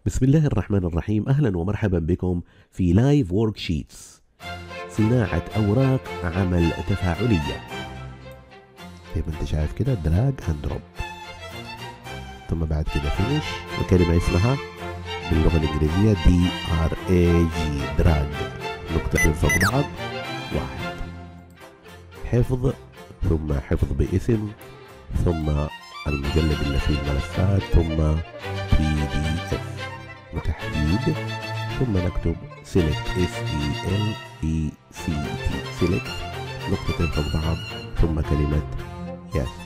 بسم الله الرحمن الرحيم أهلا ومرحبا بكم في لايف وورك شيتس صناعة أوراق عمل تفاعلية زي ما انت شايف كده دراج اند دروب ثم بعد كده فينش وكلمة اسمها باللغة الإنجليزية دي ار اي جي دراج نقطتين فوق بعض واحد حفظ ثم حفظ باسم ثم المجلد اللي فيه الملفات ثم بي دي اف وتحديد ثم نكتب select s e l e c t select نقطتين فوق بعض ثم كلمة yes